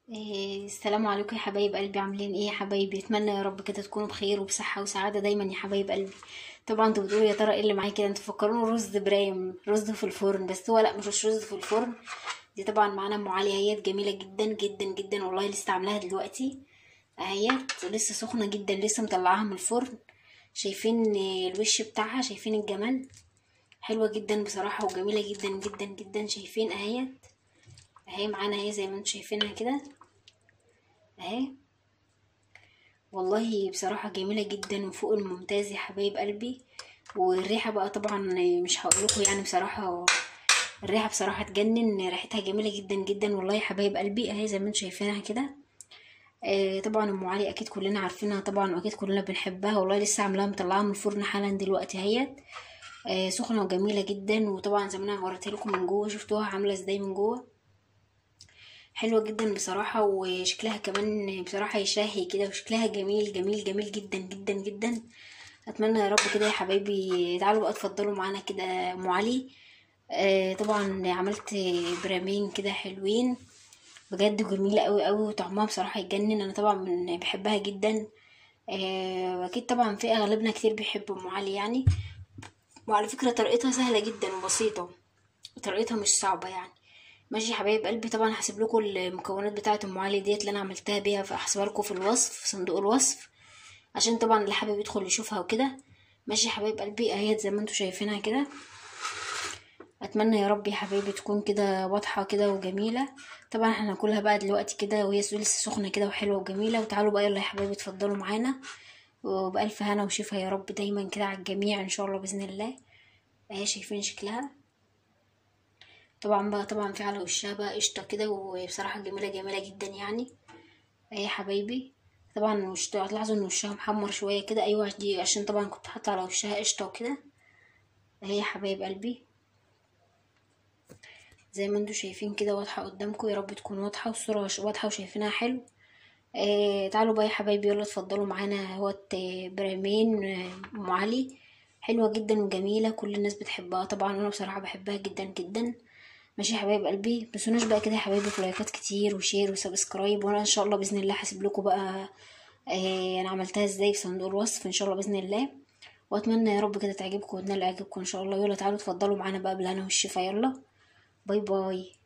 إيه، السلام عليكم يا حبايب قلبي عاملين ايه يا حبايبي اتمنى يا رب كده تكونوا بخير وبصحه وسعاده دايما يا حبايب قلبي طبعا انتوا بتقولوا يا ترى ايه اللي معايا كده انتوا فكروني رز برايم رز في الفرن بس هو لا مش رز في الفرن دي طبعا معانا ام علي اهيت جميله جدا جدا جدا والله لسه عاملاها دلوقتي اهيت لسه سخنه جدا لسه مطلعاها من الفرن شايفين الوش بتاعها شايفين الجمال حلوه جدا بصراحه وجميله جدا جدا جدا شايفين اهيت اهي معانا اهي زي ما انتوا شايفينها كده اهي والله بصراحة جميلة جدا وفوق الممتاز يا حبايب قلبي والريحة بقى طبعا مش هقولكوا يعني بصراحة الريحة بصراحة تجنن ريحتها جميلة جدا جدا والله يا حبايب قلبي اهي زي ما انتوا شايفينها كده آه طبعا ام علي اكيد كلنا عارفينها طبعا واكيد كلنا بنحبها والله لسه عاملاها مطلعاها من الفرن حالا دلوقتي اهيت آه سخنة وجميلة جدا وطبعا زي ما انا وريتها لكم من جوه شفتوها عاملة ازاي من جوه حلوة جدا بصراحة وشكلها كمان بصراحة يشهي كده وشكلها جميل جميل جميل جدا جدا جدا اتمنى يا رب كده يا حبايبي تعالوا بقى اتفضلوا معانا كده ام علي آه طبعا عملت برامين كده حلوين بجد جميلة قوي قوي وطعمها بصراحة يجنن انا طبعا من بحبها جدا آه واكيد طبعا في اغلبنا كتير بيحب ام علي يعني وعلى فكرة طريقتها سهلة جدا وبسيطة طريقتها مش صعبة يعني ماشي يا حبايب قلبي طبعا هسيب لكم المكونات بتاعه ام علي ديت اللي انا عملتها بيها فاحسبها لكم في الوصف في صندوق الوصف عشان طبعا اللي حابب يدخل يشوفها وكده ماشي يا حبايب قلبي اهيت زي ما انتم شايفينها كده اتمنى يا رب يا حبايبي تكون كده واضحه كده وجميله طبعا احنا هناكلها بقى دلوقتي كده وهي لسه سخنه كده وحلوه وجميله وتعالوا بقى يلا يا حبايبي اتفضلوا معانا وبألف هنا وشفا يا رب دايما كده على الجميع ان شاء الله باذن الله اهي شايفين شكلها طبعا بقى طبعا في على وشها بقى قشطه كده وبصراحه جميله جميله جدا يعني اهي يا حبايبي طبعا وش هتلاحظوا ان وشها محمر شويه كده ايوه دي عشان طبعا كنت حاطه على وشها قشطه وكده اهي يا حبايب قلبي زي ما انتوا شايفين كده واضحه قدامكم يا رب تكون واضحه والصوره واضحه وشايفينها حلو آه تعالوا بقى يا حبايبي يلا اتفضلوا معانا اهوت برامين ام علي حلوه جدا وجميله كل الناس بتحبها طبعا وانا بصراحه بحبها جدا جدا ماشي يا حبايب قلبي متنسوناش بقى كده يا حبايبي في لايكات كتير وشير وسبسكرايب وانا ان شاء الله باذن الله هسيب لكم بقى آه انا عملتها ازاي في صندوق الوصف ان شاء الله باذن الله واتمنى يا رب كده تعجبكم وتنال اعجابكم ان شاء الله يلا تعالوا اتفضلوا معانا بقى بالهنا والشفا يلا باي باي